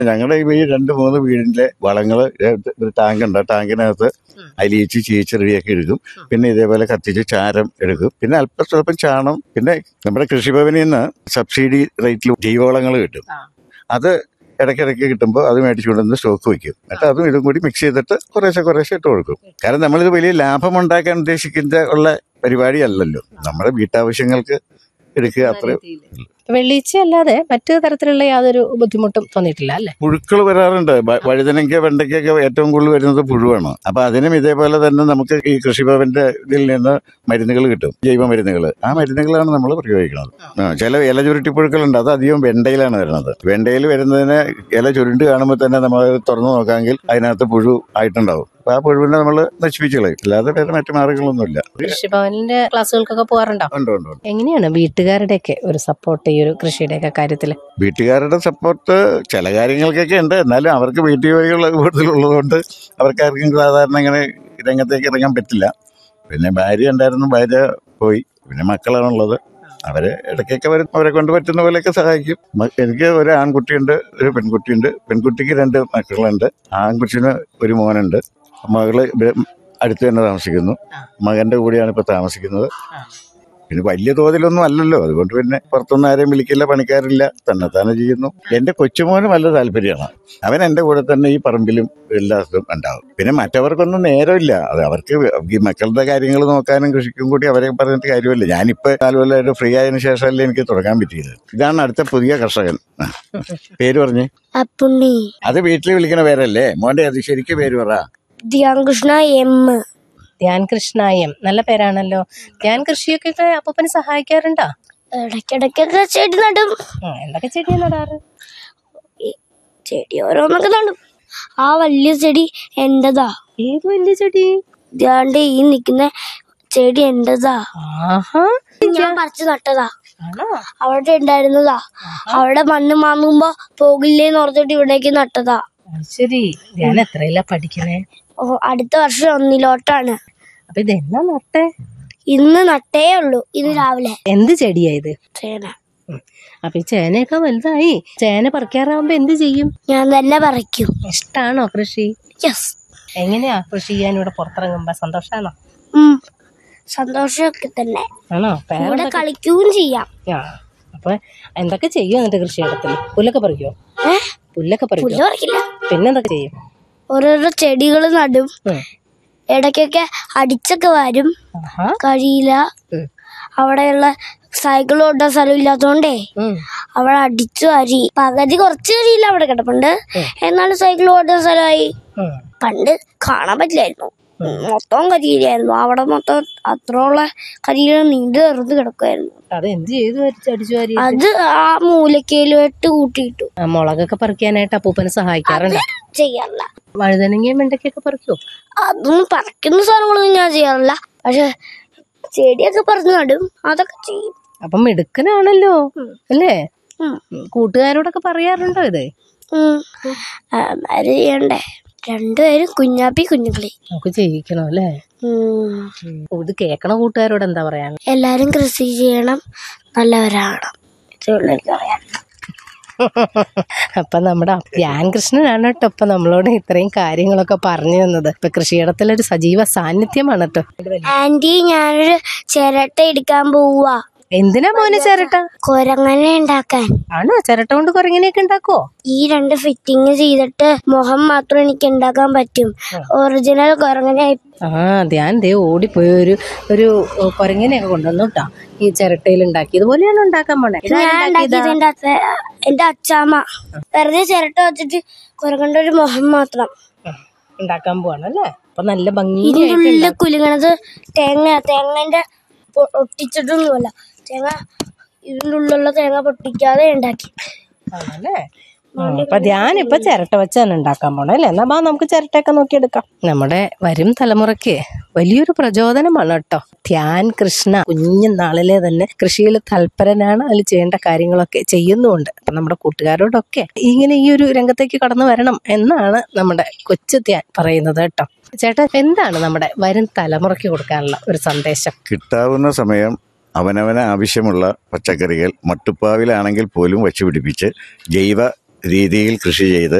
ഞങ്ങളുടെ ഈ രണ്ട് മൂന്ന് വീടിന്റെ വളങ്ങള് ഒരു ടാങ്ക് ഉണ്ട് ആ ടാങ്കിനകത്ത് അലിയിച്ച് ചീച്ച് റെഡിയാക്കി എടുക്കും പിന്നെ ഇതേപോലെ കത്തിച്ച് ചാരം എടുക്കും പിന്നെ അല്പം സ്വല്പം ചാണം പിന്നെ നമ്മുടെ കൃഷിഭവനിൽ നിന്ന് സബ്സിഡി റേറ്റിൽ ജൈവവളങ്ങൾ കിട്ടും ആ. അത് ഇടയ്ക്കിടയ്ക്ക് കിട്ടുമ്പോൾ അത് മേടിച്ചു കൊണ്ടുവന്ന് സ്റ്റോക്ക് വയ്ക്കും എന്നിട്ട് അതും ഇതും കൂടി മിക്സ് ചെയ്തിട്ട് കുറേശ്ശെ കുറേശ്ശെ ഇട്ട് കൊടുക്കും കാരണം നമ്മളിത് വലിയ ലാഭം ഉണ്ടാക്കാൻ ഉദ്ദേശിക്കുന്ന ഉള്ള പരിപാടിയല്ലല്ലോ നമ്മുടെ വീട്ടാവശ്യങ്ങൾക്ക് എടുക്കുക അത്ര വെള്ളീച്ച അല്ലാതെ മറ്റു തരത്തിലുള്ള യാതൊരു ബുദ്ധിമുട്ടും തോന്നിയിട്ടില്ല അല്ലേ പുഴുക്കൾ വരാറുണ്ട് വ- വഴുതനയ്ക്ക വെണ്ടയ്ക്കൊക്കെ ഏറ്റവും കൂടുതൽ വരുന്നത് പുഴുവാണ് അപ്പൊ അതിനും ഇതേപോലെ തന്നെ നമുക്ക് ഈ കൃഷിഭവന്റെ ഇതിൽ നിന്ന് മരുന്നുകൾ കിട്ടും ജൈവ മരുന്നുകൾ ആ മരുന്നുകളാണ് നമ്മൾ പ്രയോഗിക്കുന്നത് ആ, ചില ഇല ചുരുട്ടി പുഴുക്കളുണ്ട് അത് അധികം വെണ്ടയിലാണ് വരുന്നത് വെണ്ടയിൽ വരുന്നതിന് ഇല ചുരുണ്ട് കാണുമ്പോൾ തന്നെ നമ്മൾ തുറന്നു നോക്കാമെങ്കിൽ അതിനകത്ത് പുഴു ആയിട്ടുണ്ടാവും അപ്പൊ ആ പുഴുവിനെ നമ്മൾ നശിപ്പിച്ചു കളയും അല്ലാതെ വേറെ മറ്റു മാർഗങ്ങളൊന്നുമില്ല കൃഷിഭവനിന്റെ ക്ലാസ്സുകൾക്കൊക്കെ പോകാറുണ്ടോ ഉണ്ട് ഉണ്ട് ഉണ്ട്. എങ്ങനെയാണ് വീട്ടുകാരുടെയൊക്കെ ഒരു സപ്പോർട്ട് ഈ ഒരു കൃഷിയുടെയൊക്കെ കാര്യത്തിൽ വീട്ടുകാരുടെ സപ്പോർട്ട് ചില കാര്യങ്ങൾക്കൊക്കെ ഉണ്ട് എന്നാലും അവർക്ക് വീട്ടു ജോലികൾ കൂടുതലുള്ളതുകൊണ്ട് അവർക്കാർക്കും സാധാരണ ഇങ്ങനെ രംഗത്തേക്ക് ഇറങ്ങാൻ പറ്റില്ല പിന്നെ ഭാര്യ ഉണ്ടായിരുന്നു ഭാര്യ പോയി പിന്നെ മക്കളാണുള്ളത് അവര് ഇടയ്ക്കൊക്കെ വരും അവരെ കൊണ്ട് പറ്റുന്ന പോലെയൊക്കെ സഹായിക്കും മ- എനിക്ക് ഒരു ആൺകുട്ടിയുണ്ട് ഒരു പെൺകുട്ടിയുണ്ട് പെൺകുട്ടിക്ക് രണ്ട് മക്കളുണ്ട് ആൺകുട്ടിന് ഒരു മോനുണ്ട് മകള് ഇവിടെ അടുത്ത് തന്നെ താമസിക്കുന്നു മകന്റെ കൂടെയാണ് ഇപ്പൊ താമസിക്കുന്നത് പിന്നെ വലിയ തോതിലൊന്നും അല്ലല്ലോ അതുകൊണ്ട് പിന്നെ പുറത്തൊന്നും ആരെയും വിളിക്കില്ല പണിക്കാരില്ല തന്നെ തന്നെ ചെയ്യുന്നു എന്റെ കൊച്ചുമോന് നല്ല താല്പര്യമാണ് അവൻ എന്റെ കൂടെ തന്നെ ഈ പറമ്പിലും എല്ലാത്തിലും ഉണ്ടാവും പിന്നെ മറ്റവർക്കൊന്നും നേരമില്ല അത് അവർക്ക് ഈ മക്കളുടെ കാര്യങ്ങൾ നോക്കാനും കൃഷിക്കും കൂടി അവരെ പറഞ്ഞിട്ട് കാര്യമില്ല ഞാനിപ്പോ നാല് കൊല്ലമായിട്ട് ഫ്രീ ആയതിനു ശേഷമല്ലേ എനിക്ക് തുടങ്ങാൻ പറ്റിയത് ഇതാണ് അടുത്ത പുതിയ കർഷകൻ ആ. പേര് പറഞ്ഞേ അപ്പുണ്ണി അത് വീട്ടിൽ വിളിക്കണ പേരല്ലേ മോന്റെ അത് ശരിക്കും പേര് പറ ധ്യാൻകൃഷ്ണ എം ധ്യാൻ കൃഷ്ണായം നല്ല പേരാണല്ലോ ധ്യാൻ കൃഷിയൊക്കെ അപ്പൂപ്പന് സഹായിക്കാറുണ്ടോ ഇടയ്ക്കിടയ്ക്കൊക്കെ ചെടി നടും ഉം, എന്തൊക്കെ ചെടിയാ നടാറ് ചെടി ഓരോന്നൊക്കെ നടും ആ വലിയ ചെടി എന്റേതാ ഏത് വലിയ ചെടി ഇതാണ്ട് ഈ നിക്കുന്ന ചെടി എന്റേതാ ആഹാ ഞാൻ പറിച്ചു നട്ടതാ ആണോ അവിടെ ഉണ്ടായിരുന്നതാ അവിടെ മണ്ണ് മാങ്ങുമ്പോ പോകില്ലേന്ന് ഓർത്തിട്ട് ഇവിടേക്ക് നട്ടതാ അത് ശരി ഞാൻ എത്രയില്ല പഠിക്കണേ ഓ അടുത്ത വർഷം ഒന്നിലോട്ടാണ് അപ്പൊ ഇതെന്നാ നട്ടേ ഇന്ന് നട്ടേ ഉള്ളൂ ഇന്ന് രാവിലെ എന്ത് ചെടിയാ ഇത് ചേന ഉം. അപ്പൊ ഈ ചേനയൊക്കെ വലുതായി ചേന പറിക്കാറാവുമ്പോ എന്ത് ചെയ്യും ഞാൻ തന്നെ പറിക്കും ഇഷ്ടാണോ കൃഷി യെസ് എങ്ങനെയാ കൃഷി ചെയ്യാൻ ഇവിടെ പുറത്തിറങ്ങുമ്പോ സന്തോഷാണോ സന്തോഷമൊക്കെ തന്നെ ആണോ ഇവിടെ പേരെ കളിക്കുകയും ചെയ്യാം ആ അപ്പൊ എന്തൊക്കെ ചെയ്യും എന്നിട്ട് കൃഷിയിടത്തിൽ പുല്ലൊക്കെ പറിക്കോ ഏ പുല്ലൊക്കെ പറിക്കോ പുല്ല് പറിക്കില്ല പിന്നെന്തൊക്കെ ചെയ്യും ഓരോരോ ചെടികൾ നടും ഉം. ഇടയ്ക്കൊക്കെ അടിച്ചൊക്കെ വരും ആഹാ കഴിയില്ല ഉം. അവിടെയുള്ള സൈക്കിൾ ഓട്ടാൻ സ്ഥലം ഇല്ലാത്തോണ്ടേ ഉം. അവിടെ അടിച്ചു അരി പകുതി കുറച്ച് കരിയില്ല അവിടെ കിടപ്പുണ്ട് എന്നാലും സൈക്കിൾ ഓട്ടാൻ സ്ഥലമായി ഉം. പണ്ട് കാണാൻ പറ്റില്ലായിരുന്നു മൊത്തം കരിയിലായിരുന്നു അവിടെ മൊത്തം അത്രയുള്ള കരിയില നീണ്ടു നിറന്ന് കിടക്കുമായിരുന്നു അത് എന്ത് ചെയ്തു അരിച്ച് അടിച്ചു വാരി അത് ആ മൂലക്കയിലോട്ട് കൂട്ടിയിട്ടു ആ, മുളകൊക്കെ പറിക്കാനായിട്ട് അപ്പൂപ്പനെ സഹായിക്കാറുണ്ട് ചെയ്യാറില്ല വഴുതനങ്ങയും വെണ്ടയ്ക്കൊക്കെ പറിക്കോ അതൊന്നും പറിക്കുന്ന സാധനങ്ങളൊന്നും ഞാൻ ചെയ്യാറില്ല പക്ഷെ ചെടിയൊക്കെ പറിച്ച് നടും അതൊക്കെ ചെയ്യും അപ്പം മിടുക്കനാണല്ലോ അല്ലേ ഉം. ഉം. കൂട്ടുകാരോടൊക്കെ പറയാറുണ്ടോ ഇത് ഉം. അന്നേരം ചെയ്യണ്ടേ രണ്ടുപേരും കുഞ്ഞാപ്പി കുഞ്ഞുങ്ങളി നമുക്ക് ചെയ്യിക്കണം അല്ലേ ഉം. ഉം. ഇത് കേക്കണ കൂട്ടുകാരോട് എന്താ പറയാൻ എല്ലാരും കൃഷി ചെയ്യണം നല്ലവരാകണം ഇതുള്ളൂ എനിക്ക് പറയാൻ അപ്പൊ നമ്മുടെ ധ്യാൻ കൃഷ്ണനാണ് കേട്ടോ ഇപ്പൊ നമ്മളോട് ഇത്രയും കാര്യങ്ങളൊക്കെ പറഞ്ഞു തന്നത് ഇപ്പൊ കൃഷിയിടത്തിലൊരു സജീവ സാന്നിധ്യമാണ് കേട്ടോ ആന്റി ഞാനൊരു ചിരട്ട എടുക്കാൻ പോവാ എന്തിനാ മോനെ ചിരട്ട കൊരങ്ങനെ ഉണ്ടാക്കാൻ ആണോ ചിരട്ട കൊണ്ട് കുരങ്ങനെയൊക്കെ ഉണ്ടാക്കോ ഈ രണ്ട് ഫിറ്റിങ് ചെയ്തിട്ട് മുഖം മാത്രം എനിക്ക് ഉണ്ടാക്കാൻ പറ്റും ഒറിജിനൽ കൊരങ്ങനെ ആ ധ്യാൻ ദേ ഓടിപ്പോയി ഒരു ഒരു കുരങ്ങനെയൊക്കെ കൊണ്ടുവന്നു കേട്ടോ ഈ ചിരട്ടയിൽ ഉണ്ടാക്കി ഇതുപോലെയാണ് ഉണ്ടാക്കാൻ പോണേ ഇതാരാ ഞാൻ ഉണ്ടാക്കിയതാ? ഉണ്ടാക്കിയത് എന്റെ അച്ഛ എന്റെ അച്ചാമ്മ വെറുതെ ചിരട്ട വെച്ചിട്ട് കുരങ്ങന്റെ ഒരു മുഖം മാത്രം ഉം. ഉണ്ടാക്കാൻ പോവാണ് അല്ലേ അപ്പൊ നല്ല ഇതിന്റെ ഭംഗിയായിട്ട് ഉള്ളിൽ കുലുങ്ങണത് തേങ്ങ തേങ്ങന്റെ പൊ- ഒട്ടിച്ചിട്ടൊന്നുമല്ല തേങ്ങ ഇതിന്റെ ഉള്ളിലുള്ള തേങ്ങ പൊട്ടിക്കാതെ ഉണ്ടാക്കി ആണല്ലേ ഉം, അപ്പൊ ധ്യാൻ ഇപ്പൊ ചിരട്ട വെച്ചാണ് ഉണ്ടാക്കാൻ പോണേ അല്ലേ എന്നാ ബാ നമുക്ക് ചിരട്ടയൊക്കെ നോക്കിയെടുക്കാം നമ്മുടെ വരും തലമുറയ്ക്ക് വലിയൊരു പ്രചോദനമാണ് കേട്ടോ ധ്യാൻ കൃഷ്ണ കുഞ്ഞു നാളിലെ തന്നെ കൃഷിയിൽ തൽപരനാണ് അതിൽ ചെയ്യേണ്ട കാര്യങ്ങളൊക്കെ ചെയ്യുന്നുമുണ്ട് അപ്പൊ നമ്മുടെ കൂട്ടുകാരോടൊക്കെ ഇങ്ങനെ ഈ ഒരു രംഗത്തേക്ക് കടന്നു വരണം എന്നാണ് നമ്മുടെ കൊച്ചു ധ്യാൻ പറയുന്നത് കേട്ടോ ചേട്ടാ എന്താണ് നമ്മുടെ വരും തലമുറയ്ക്ക് കൊടുക്കാനുള്ള ഒരു സന്ദേശം കിട്ടാവുന്ന സമയം അവനവന് ആവശ്യമുള്ള പച്ചക്കറികൾ മട്ടുപ്പാവിലാണെങ്കിൽ പോലും വച്ചു പിടിപ്പിച്ച് ജൈവ രീതിയിൽ കൃഷി ചെയ്ത്